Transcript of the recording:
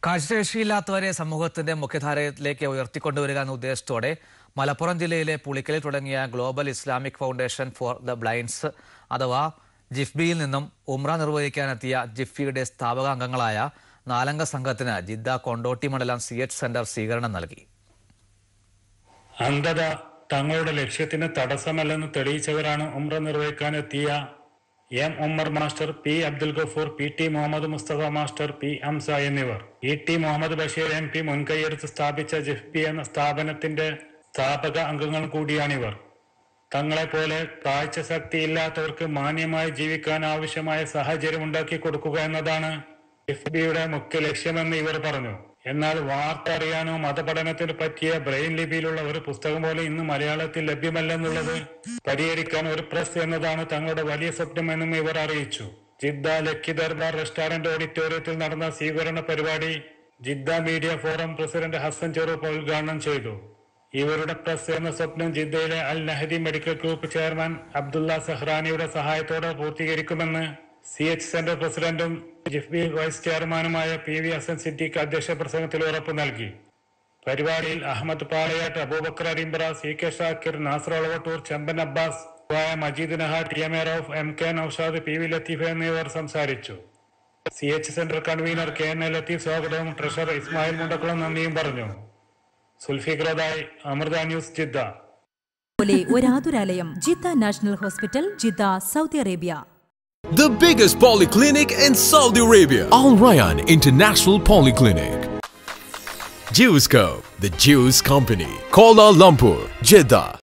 കാഴ്ചശേഷിയില്ലാത്തവരെ സമൂഹത്തിന്റെ മുഖ്യധാരയിലേക്ക് ഉയർത്തിക്കൊണ്ടുവരിക എന്ന ഉദ്ദേശത്തോടെ മലപ്പുറം ജില്ലയിലെ പുളിക്കലിൽ തുടങ്ങിയ global Islamic foundation for the blinds അഥവാ ജിഫ്ബിയിൽ നിന്നും ഉംറ നിർവഹിക്കാനെത്തിയ ജിഫ്ബിയുടെ സ്ഥാപകാംഗങ്ങളായ നാലംഗ സംഘത്തിന് ജിദ്ദ കൊണ്ടോട്ടി മണ്ഡലം സി എച്ച് സെന്റർ സ്വീകരണം നൽകി അന്ധത തങ്ങളുടെ ലക്ഷ്യത്തിന് തടസ്സമല്ലെന്ന് തെളിയിച്ചവരാണ് ഉംറ നിർവഹിക്കാനെത്തിയ M Ummer master P Abdul Gafoor P T Muhammad Musthafa master P Amsa എന്നിവർ E T Muhammad Basheer M P മുൻകൈയെടുത്ത് സ്ഥാപിച്ച ജിഫ്ബി എന്ന സ്ഥാപനത്തിന്റെ സ്ഥാപക അംഗങ്ങൾ കൂടിയാണിവർ തങ്ങളെപ്പോലെ കാഴ്ച ശക്തി ഇല്ലാത്തവർക്ക് മാന്യമായി ജീവിക്കാൻ ആവശ്യമായ സാഹചര്യം ഉണ്ടാക്കി കൊടുക്കുക എന്നതാണ് ജിഫ്ബിയുടെ മുഖ്യ ലക്ഷ്യമെന്ന് ഇവർ പറഞ്ഞു എന്നാൽ വാർത്ത അറിയാനോ മതപഠനത്തിന് പറ്റിയ ബ്രെയിൻ ലിപിയിലുള്ള ഒരു പുസ്തകം പോലും ഇന്ന് മലയാളത്തിൽ ലഭ്യമല്ലെന്നുള്ളത് പരിഹരിക്കാൻ ഒരു പ്രസ് എന്നതാണ് തങ്ങളുടെ വലിയ സ്വപ്നമെന്നും ഇവർ അറിയിച്ചു ജിദ്ദ ലക്കി ദർബാർ റെസ്റ്റോറന്റ് ഓഡിറ്റോറിയത്തിൽ നടന്ന സ്വീകരണ പരിപാടി Jeddah media forum president Hasan Cheruppu ഉദ്ഘാടനം ചെയ്തു ഇവരുടെ പ്രസ് എന്ന സ്വപ്നം ജിദ്ദയിലെ al Nahdi medical group chairman Abdullah സഹ്റാനിയുടെ സഹായത്തോടെ പൂർത്തീകരിക്കുമെന്ന് C H centre president GIFB vice ചെയർമാനുമായ പി വി ഹസൻ സിദ്ദീഖ് അധ്യക്ഷ പ്രസംഗത്തിൽ ഉറപ്പു നൽകി പരിപാടിയിൽ Ahammed Palayat Aboobacker Arimbra C K Shakir Nasar Olavattoor Chemban Abbas Vaya Majeed Naha T M A Rauf M K Noushad P V Latheef എന്നിവർ സംസാരിച്ചു C H centre convener K N A Latheef സ്വാഗതവും ട്രഷറർ ഇസ്മായിൽ മുണ്ടക്കുളം നന്ദിയും പറഞ്ഞു സുൽഫിഖ്രദായ് അമൃത ന്യൂസ് ജിദ്ദ പോലെ ഒരാതുരാലയം Jeddah national hospital Jeddah Saudi Arabia The biggest polyclinic in Saudi Arabia, Al Rayyan International Polyclinic. Jewscope, the Jews Company, Kuala Lumpur, Jeddah.